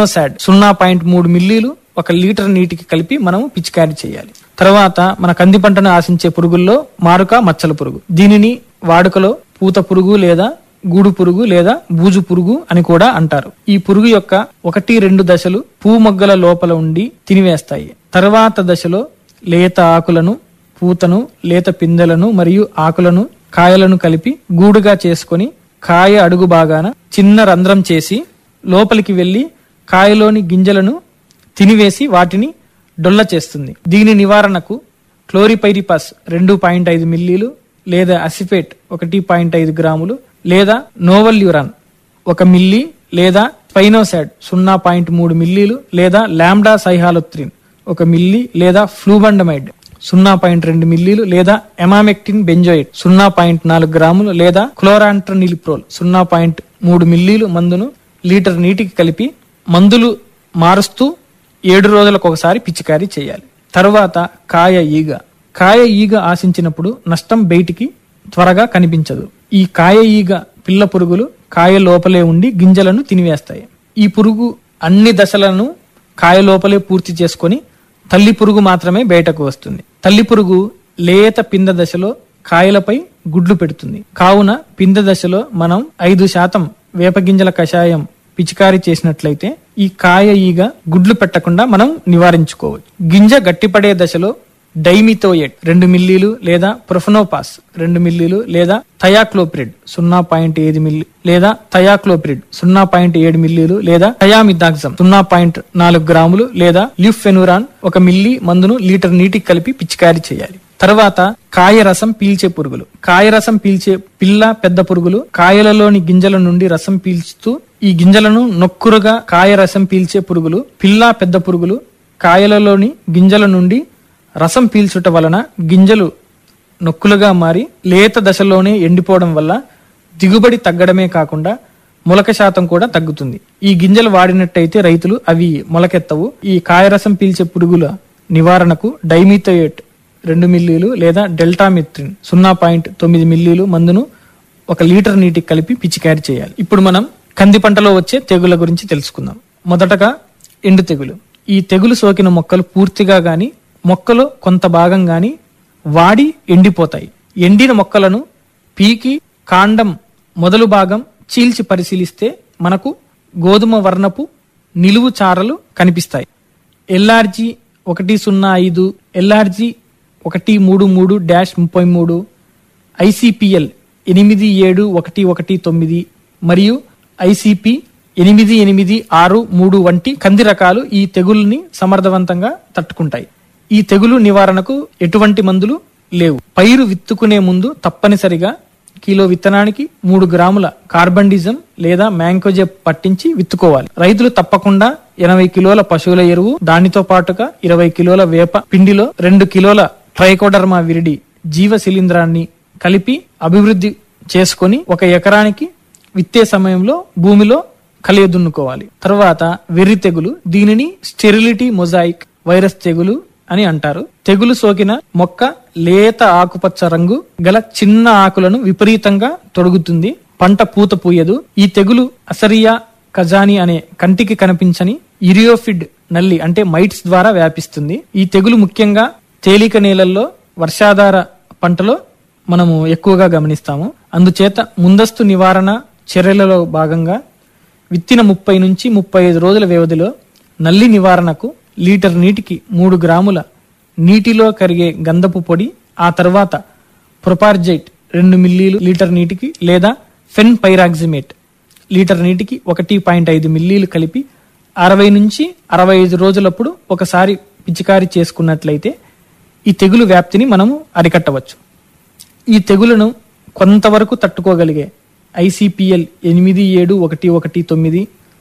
spinosad సున్నా point మూడు మిల్లీలు ఒక లీటర్ నీటికి కలిపి మనం పిచికారీ చేయాలి తర్వాత మన కంది పంటను ఆశించే పురుగుల్లో మారుక మచ్చల పురుగు దీనిని వాడుకలో పూత పురుగు లేదా గూడు పురుగు లేదా బూజు పురుగు అని కూడా అంటారు ఈ పురుగు యొక్క ఒకటి రెండు దశలు పువ్వు మొగ్గల లోపల ఉండి తినివేస్తాయి తర్వాత దశలో లేత ఆకులను పూతను లేత పిందెలను మరియు ఆకులను కాయలను కలిపి గూడుగా చేసుకొని కాయ అడుగు భాగాన చిన్న రంధ్రం చేసి లోపలికి వెళ్లి కాయలోని గింజలను తినివేసి వాటిని డొల్ల చేస్తుంది దీని నివారణకు క్లోరిపైరిపస్ రెండు పాయింట్ ఐదు మిల్లీలు లేదా అసిఫేట్ ఒకటి పాయింట్ ఐదు గ్రాములు లేదా నోవల్యూరాన్ ఒక మిల్లీ లేదా స్పైనోసాడ్ సున్నా పాయింట్ మూడు మిల్లీలు లేదా లాంబ్డా సైహాలోత్రిన్ ఒక మిల్లీ లేదా ఫ్లూబండమైడ్ సున్నా పాయింట్ రెండు మిల్లీలు లేదా ఎమామెక్టిన్ బెంజోయిట్ సున్నా పాయింట్ నాలుగు గ్రాములు లేదా క్లోరాంట్రనిలిప్రోల్ సున్నా పాయింట్ మూడు మిల్లీలు మందును లీటర్ నీటికి కలిపి మందులు మారుస్తూ ఏడు రోజులకు ఒకసారి పిచికారీ చేయాలి తరువాత కాయ ఈగ కాయ ఈగ ఆశించినప్పుడు నష్టం బయటికి త్వరగా కనిపించదు ఈ కాయ ఈగ పిల్ల పురుగులు కాయ లోపలే ఉండి గింజలను తినివేస్తాయి ఈ పురుగు అన్ని దశలను కాయ లోపలే పూర్తి చేసుకొని తల్లి పురుగు మాత్రమే బయటకు వస్తుంది తల్లి పురుగు లేత పింద దశలో కాయలపై గుడ్లు పెడుతుంది కావున పింద దశలో మనం ఐదు శాతం వేపగింజల కషాయం పిచికారీ చేసినట్లయితే ఈ కాయ ఈగ గుడ్లు పెట్టకుండా మనం నివారించుకోవచ్చు గింజ గట్టిపడే దశలో డైమిథోయేట్ రెండు మిల్లీలు లేదా ప్రొఫనోపాస్ రెండు మిల్లీలు లేదా థయాక్లోప్రిడ్ సున్నా పాయింట్ ఏడు మిల్లీ లేదా థయాక్లోప్రిడ్ సున్నా పాయింట్ ఏడు మిల్లీలు లేదా థయామిదాక్సమ్ సున్నా పాయింట్ నాలుగు గ్రాములు లేదా ల్యూఫెనురాన్ ఒక మిల్లీ మందును లీటర్ నీటికి కలిపి పిచికారీ చేయాలి తర్వాత కాయ రసం పీల్చే పురుగులు కాయ రసం పీల్చే పిల్ల పెద్ద పురుగులు కాయలలోని గింజల నుండి రసం పీల్చుతూ ఈ గింజలను నొక్కురుగా కాయ రసం పీల్చే పురుగులు పిల్ల పెద్ద పురుగులు కాయలలోని గింజల నుండి రసం పీల్చుట వలన గింజలు నొక్కులుగా మారి లేత దశలోనే ఎండిపోవడం వల్ల దిగుబడి తగ్గడమే కాకుండా మొలక శాతం కూడా తగ్గుతుంది ఈ గింజలు వాడినట్టయితే రైతులు అవి మొలకెత్తవు ఈ కాయరసం పీల్చే పురుగుల నివారణకు డైమిథోయేట్ రెండు మిల్లీలు లేదా డెల్టామిత్రిన్ సున్నా పాయింట్ తొమ్మిది మిల్లీలు మందును ఒక లీటర్ నీటికి కలిపి పిచికారీ చేయాలి ఇప్పుడు మనం కంది పంటలో వచ్చే తెగుల గురించి తెలుసుకుందాం మొదటగా ఎండు తెగులు ఈ తెగులు సోకిన మొక్కలు పూర్తిగా గాని మొక్కలో కొంత భాగం గాని వాడి ఎండిపోతాయి ఎండిన మొక్కలను పీకి కాండం మొదలు భాగం చీల్చి పరిశీలిస్తే మనకు గోధుమ వర్ణపు నిలువు చారలు కనిపిస్తాయి ఎల్ఆర్జీ ఒకటి సున్నా ఐదు ఎల్ఆర్జీ ఒకటి మూడు మూడు డాష్ ముప్పై మూడు ఐసిపిఎల్ ఎనిమిది ఏడు ఒకటి ఒకటి తొమ్మిది మరియు ఐసిపి ఎనిమిది ఎనిమిది ఆరు మూడు వంటి కంది రకాలు ఈ తెగుల్ని సమర్థవంతంగా తట్టుకుంటాయి ఈ తెగులు నివారణకు ఎటువంటి మందులు లేవు పైరు విత్తుకునే ముందు తప్పనిసరిగా కిలో విత్తనానికి మూడు గ్రాముల కార్బండిజం లేదా మ్యాంకోజెబ్ పట్టించి విత్తుకోవాలి రైతులు తప్పకుండా ఎనభై కిలోల పశువుల ఎరువు దానితో పాటుగా ఇరవై కిలోల వేప పిండిలో రెండు కిలోల ట్రైకోడర్మా విరిడి జీవ శిలీంధ్రాన్ని కలిపి అభివృద్ధి చేసుకొని ఒక ఎకరానికి విత్తే సమయంలో భూమిలో కలియదున్నుకోవాలి తర్వాత వెర్రి తెగులు దీనిని స్టెరిలిటీ మొజాయిక్ వైరస్ తెగులు అని అంటారు తెగులు సోకిన మొక్క లేత ఆకుపచ్చ రంగు గల చిన్న ఆకులను విపరీతంగా తొడుగుతుంది పంట పూత పూయదు ఈ తెగులు అసరియా ఖజాని అనే కంటికి కనిపించని ఇరియోఫిడ్ నల్లి అంటే మైట్స్ ద్వారా వ్యాపిస్తుంది ఈ తెగులు ముఖ్యంగా తేలిక నేలల్లో వర్షాధార పంటలో మనము ఎక్కువగా గమనిస్తాము అందుచేత ముందస్తు నివారణ చర్యలలో భాగంగా విత్తిన ముప్పై నుంచి ముప్పై ఐదు రోజుల వ్యవధిలో నల్లి నివారణకు లీటర్ నీటికి మూడు గ్రాముల నీటిలో కరిగే గంధపు పొడి ఆ తర్వాత ప్రొపార్జైట్ రెండు మిల్లీలు లీటర్ నీటికి లేదా ఫెన్ పైరాక్సిమేట్ లీటర్ నీటికి ఒకటి పాయింట్ ఐదు మిల్లీలు కలిపి అరవై నుంచి అరవై ఐదు రోజులప్పుడు ఒకసారి పిచికారీ చేసుకున్నట్లయితే ఈ తెగులు వ్యాప్తిని మనము అరికట్టవచ్చు ఈ తెగులను కొంతవరకు తట్టుకోగలిగే ఐసిపిఎల్ ఎనిమిది ఏడు ఒకటి ఒకటి తొమ్మిది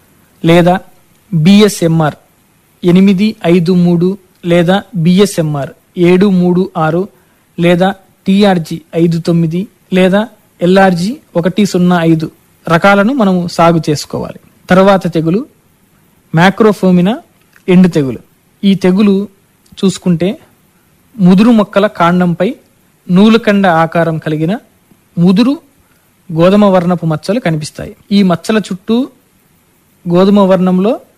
లేదా బిఎస్ఎంఆర్ ఎనిమిది ఐదు మూడు లేదా బిఎస్ఎంఆర్ ఏడు మూడు ఆరు లేదా టిఆర్జి ఐదు తొమ్మిది లేదా ఎల్ఆర్జి ఒకటి సున్నా ఐదు రకాలను మనము సాగు చేసుకోవాలి తర్వాత తెగులు మ్యాక్రోఫోమినా ఎండు తెగులు ఈ తెగులు చూసుకుంటే ముదురు మొక్కల కాండంపై నూలుకండ ఆకారం కలిగిన ముదురు గోధుమ వర్ణపు మచ్చలు కనిపిస్తాయి ఈ మచ్చల చుట్టూ గోధుమ వర్ణంలో